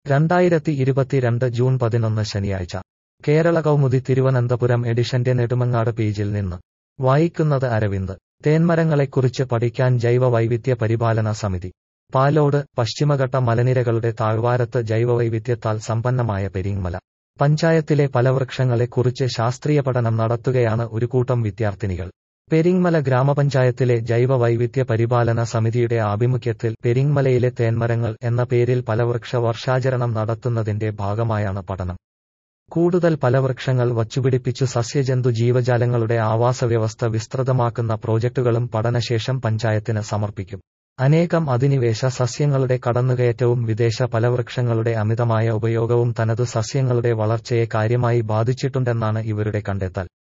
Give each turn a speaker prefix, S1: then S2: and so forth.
S1: രണ്ടായിരത്തി ഇരുപത്തിരണ്ട് ജൂൺ പതിനൊന്ന് ശനിയാഴ്ച കേരള കൗമുദി തിരുവനന്തപുരം എഡിഷന്റെ നെടുമങ്ങാട് പേജിൽ നിന്ന് വായിക്കുന്നത് അരവിന്ദ് തേന്മരങ്ങളെക്കുറിച്ച് പഠിക്കാൻ ജൈവ വൈവിധ്യ പരിപാലന സമിതി പാലോട് പശ്ചിമഘട്ട മലനിരകളുടെ താഴ്വാരത്ത് ജൈവവൈവിധ്യത്താൽ സമ്പന്നമായ പെരിങ്ങമല പഞ്ചായത്തിലെ ഫലവൃക്ഷങ്ങളെക്കുറിച്ച് ശാസ്ത്രീയ പഠനം നടത്തുകയാണ് ഒരു കൂട്ടം വിദ്യാർത്ഥിനികൾ പെരിങ്ങമല ഗ്രാമപഞ്ചായത്തിലെ ജൈവ വൈവിധ്യ പരിപാലന സമിതിയുടെ ആഭിമുഖ്യത്തിൽ പെരിങ്ങമലയിലെ തേന്മരങ്ങൾ എന്ന പേരിൽ ഫലവൃക്ഷ വർഷാചരണം നടത്തുന്നതിന്റെ ഭാഗമായാണ് പഠനം കൂടുതൽ ഫലവൃക്ഷങ്ങൾ വച്ചുപിടിപ്പിച്ചു സസ്യജന്തു ജീവജാലങ്ങളുടെ ആവാസവ്യവസ്ഥ വിസ്തൃതമാക്കുന്ന പ്രോജക്ടുകളും പഠനശേഷം പഞ്ചായത്തിന് സമർപ്പിക്കും അനേകം അധിനിവേശ സസ്യങ്ങളുടെ കടന്നുകയറ്റവും വിദേശ ഫലവൃക്ഷങ്ങളുടെ അമിതമായ ഉപയോഗവും തനതു സസ്യങ്ങളുടെ വളർച്ചയെ കാര്യമായി ബാധിച്ചിട്ടുണ്ടെന്നാണ് ഇവരുടെ കണ്ടെത്തൽ